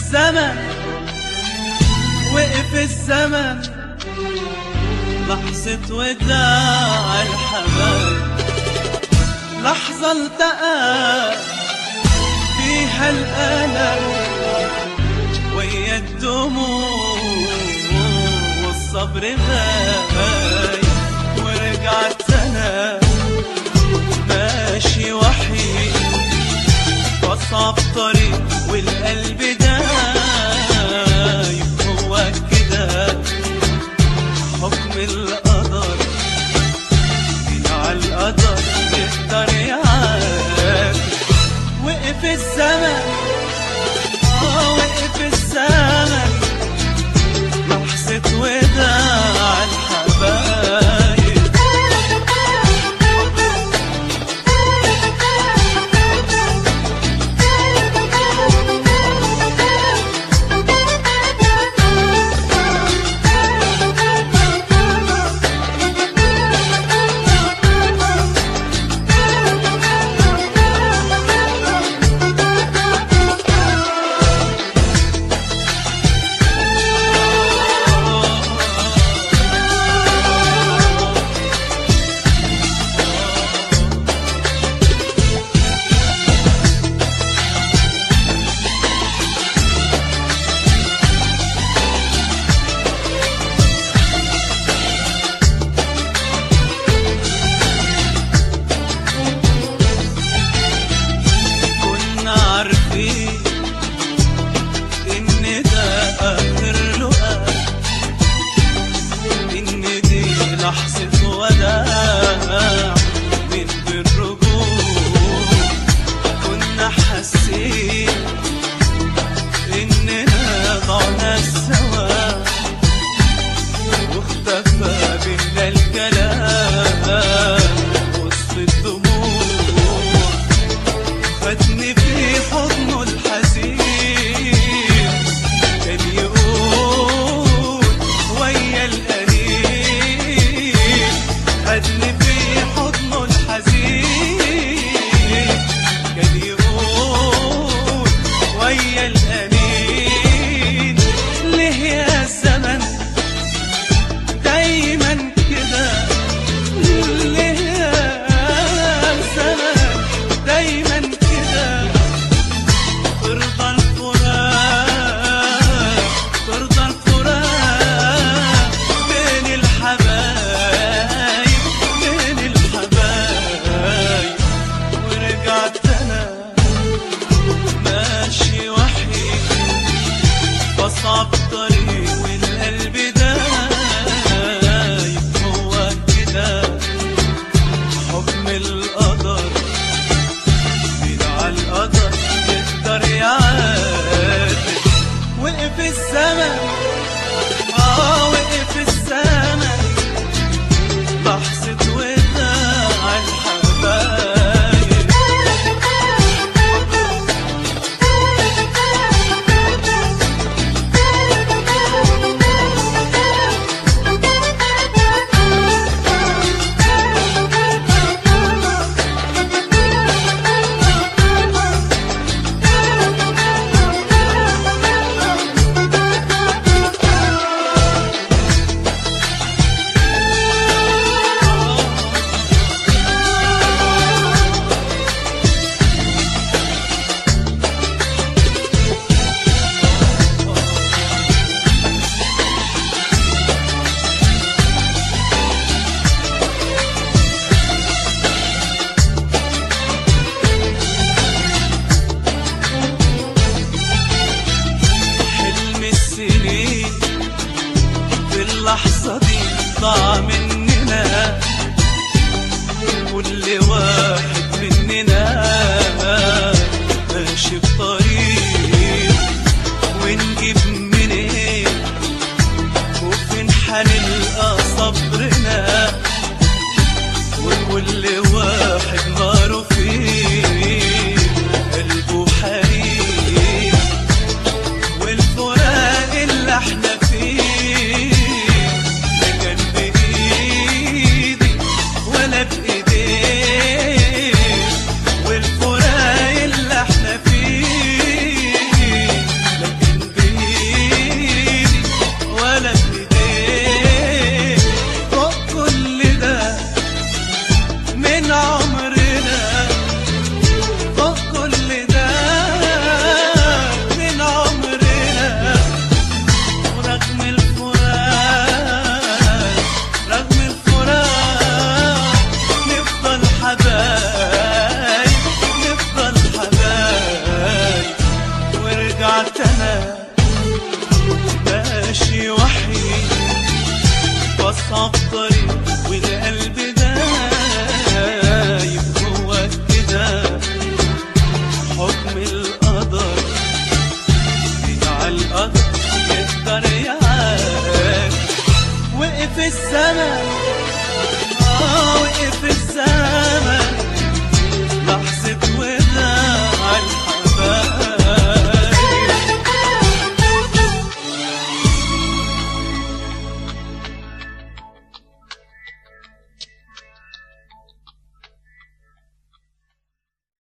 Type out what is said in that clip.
الزمن وقف الزمن لحظة وداع الحبايب لحظة التقى فيها الألم ويا الدموع والصبر غايب ورجعت أنا ماشي وحيد بصعب طريق والقلب دايب هو كده حكم القدر على القدر يقدر يعافي وقف الزمن اه وقف الزمن لحظة وداع الحبايب كنا عارفين ان ده اخر لقاء ان دي لحظة وداع من غير رجوع كنا حاسين اننا ضعنا سوا واختفى بينا الكلام وسط الدموع خدني في حضنه الحزين كان يقول ويا القليل خدني في حضنه الحزين كان يقول ويا القليل ليه يا زمن دايما كده ليه يا زمن دايما كده ترضى الفراق ترضى الفراق بين الحبايب بين الحبايب ورجعت انا ماشي وحيد بصعب طريق والقلب دايب هو كده حكم القدر مين على القدر يقدر يعادل وقف الزمن اه وقف الزمن لحظة وداع الحبايب حلم السنين في اللحظة دي ضاع مننا كل واحد مننا ماشي بطريق ونجيب منين وفين حنلقى صبرنا وكل واحد ناره فيه قلبه حريق والفراق اللي احنا فيه لا كان بايدي ولا بايديك أصعب طريق والقلب دايب جوا كده حكم القدر بتاع القدر يقدر يعاد وقف الزمن اه وقف الزمن